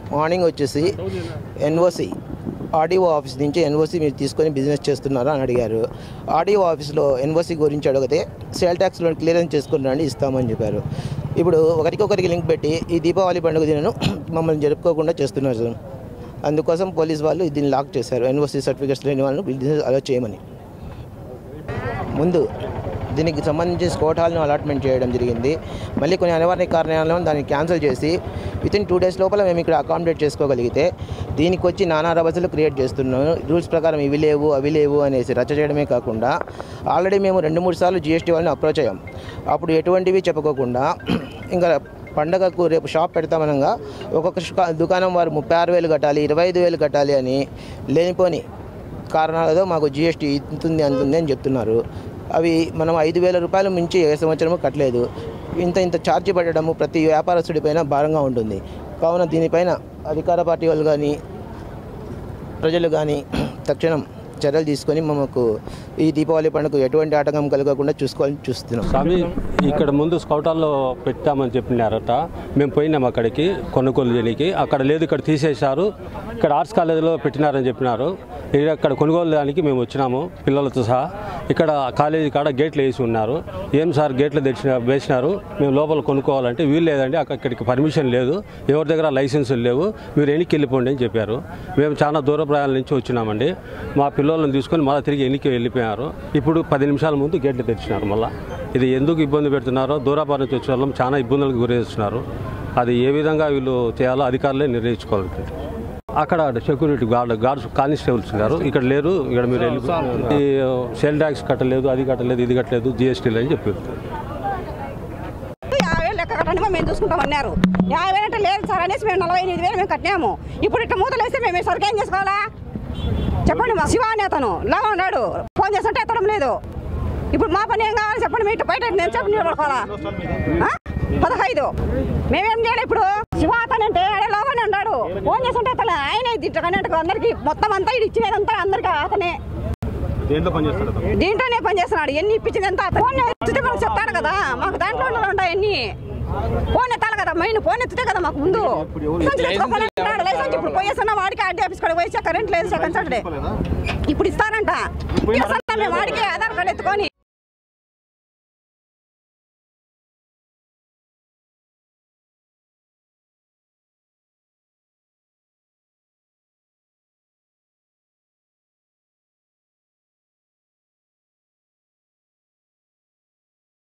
Morning వచ్చేసి NOC RDO office నుంచి NOC మీరు తీసుకొని బిజినెస్ చేస్తున్నారా అని అడిగారు ఆర్డీఓ ఆఫీస్లో ఎన్ఓసి గురించి అడిగితే సేల్ ట్యాక్స్ లోన్ క్లియరెన్స్ చేసుకుని రండి ఇస్తామని చెప్పారు ఇప్పుడు ఒకరికొకరికి లింక్ పెట్టి ఈ దీపావళి పండుగ దినను మమ్మల్ని జరుపుకోకుండా చేస్తున్నారు సార్ అందుకోసం పోలీస్ వాళ్ళు దీన్ని లాక్ చేశారు ఎన్ఓసి సర్టిఫికేట్స్ లేని వాళ్ళని బిజినెస్ అలో చేయమని ముందు దీనికి సంబంధించి స్కోట్ హాల్ను అలాట్మెంట్ చేయడం జరిగింది మళ్ళీ కొన్ని అనివార్య కారణాల వల్ల దాన్ని క్యాన్సిల్ చేసి విత్ ఇన్ టూ డేస్ లోపల మేము ఇక్కడ అకామిడేట్ చేసుకోగలిగితే దీనికి వచ్చి నానా రభసలు క్రియేట్ చేస్తున్నాం రూల్స్ ప్రకారం ఇవి లేవు అవి లేవు అనేసి రచ్చ చేయడమే కాకుండా ఆల్రెడీ మేము రెండు మూడు సార్లు జిఎస్టీ వాళ్ళని అప్రోచ్ అయ్యాం అప్పుడు ఎటువంటివి చెప్పుకోకుండా ఇంకా పండగకు రేపు షాప్ పెడతామనగా ఒక్కొక్క షుకా- దుకాణం వారు ముప్పై ఆరు వేలు కట్టాలి ఇరవై ఐదు వేలు కట్టాలి అని లేనిపోని కారణాలతో మాకు జిఎస్టీ ఇంతుంది అంతుంది అని చెప్తున్నారు అవి మనం ఐదు వేల రూపాయలు మించి ఏ సంవత్సరము కట్టలేదు ఇంత ఇంత ఛార్జ్ పడడము ప్రతి వ్యాపారస్తుడిపైన భారంగా ఉంటుంది కావున దీనిపైన అధికార పార్టీ వాళ్ళు కానీ ప్రజలు కానీ తక్షణం చర్యలు తీసుకొని మనకు ఈ దీపావళి పండుగ ఎటువంటి ఆటంకం కలగకుండా చూసుకోవాలని చూస్తున్నాం స్వామి ఇక్కడ ముందు స్కౌటాల్లో పెట్టామని చెప్పినారట మేము పోయినాం అక్కడికి కొనుగోలు చేయడానికి అక్కడ లేదు ఇక్కడ తీసేశారు ఇక్కడ ఆర్ట్స్ కాలేజీలో పెట్టినారని చెప్పినారు ఇక్కడ అక్కడ కొనుగోలు దానికి మేము వచ్చినాము పిల్లలతో సహా ఇక్కడ కాలేజీ కాడ గేట్లు వేసి ఉన్నారు ఏం సార్ గేట్లు తెచ్చిన వేసినారు మేము లోపల కొనుక్కోవాలంటే వీలు లేదండి అక్కడ ఇక్కడికి పర్మిషన్ లేదు ఎవరి దగ్గర లైసెన్సులు లేవు మీరు ఎన్నికి వెళ్ళిపోండి అని చెప్పారు మేము చాలా దూర ప్రయాణాల నుంచి వచ్చినామండి మా పిల్లలను తీసుకొని మళ్ళీ తిరిగి ఎన్నికి వెళ్ళిపోయారు ఇప్పుడు పది నిమిషాల ముందు గేట్లు తెచ్చినారు మళ్ళీ ఇది ఎందుకు ఇబ్బంది పెడుతున్నారో దూరాపార నుంచి వచ్చే వాళ్ళం చాలా ఇబ్బందులకు గురేస్తున్నారు అది ఏ విధంగా వీళ్ళు చేయాలో అధికారులే నిర్ణయించుకోవాలి అక్కడ సెక్యూరిటీ గార్డ్ గార్డ్స్ కానిస్టేబుల్స్ గారు ఇక్కడ లేరు ఇక్కడ మీరు వెళ్ళి ఈ సేల్ ట్యాక్స్ కట్టలేదు అది కట్టలేదు ఇది కట్టలేదు జిఎస్టీలు అని చెప్పారు యాభై వేలు లెక్క కట్టండి మేము చూసుకుంటాం అన్నారు యాభై వేలు అంటే లేదు సార్ అనేసి మేము నలభై ఎనిమిది వేలు మేము కట్టినాము ఇప్పుడు ఇట్లా మూతలు వేస్తే మేము సరికి ఏం చేసుకోవాలా చెప్పండి మా శివ అనే అతను లాగా ఉన్నాడు ఫోన్ చేస్తుంటే ఎత్తడం లేదు ఇప్పుడు మా పని ఏం కావాలి చెప్పండి మీ ఇటు బయట నేను చెప్పి నిలబడుకోవాలా ఆ? పదహైదు మేమేం చేయాలి ఇప్పుడు శివ అతను అంటే ఆడే లోగానే ఉన్నాడు ఫోన్ చేస్తుంటే అతను ఆయన తిట్టగానే అందరికి మొత్తం అంతా ఇది ఇచ్చినదంతా అందరికి అతనే దేంట్లో పనిచేస్తారు దీంట్లోనే పని చేస్తున్నాడు ఎన్ని ఇప్పించింది ఎంత ఫోన్ ఎత్తితే మనకు చెప్తాడు కదా మాకు దాంట్లో ఉంటాయి అన్ని ఫోన్ ఎత్తాలి కదా మెయిన్ ఫోన్ ఎత్తితే కదా మాకు ముందు లైసెన్స్ తెచ్చుకోకుండా ఉన్నాడు. లైసెన్స్ ఇప్పుడు పోయేస్తున్నా వాడికి ఆర్టీ ఆఫీస్ కూడా పోయి కరెంట్ లేదు సెకండ్ సాటర్డే ఇప్పుడు ఇస్తారంట ఇస్తారా మేము వాడికి ఆధార్ కార్డు ఎత్తుకొని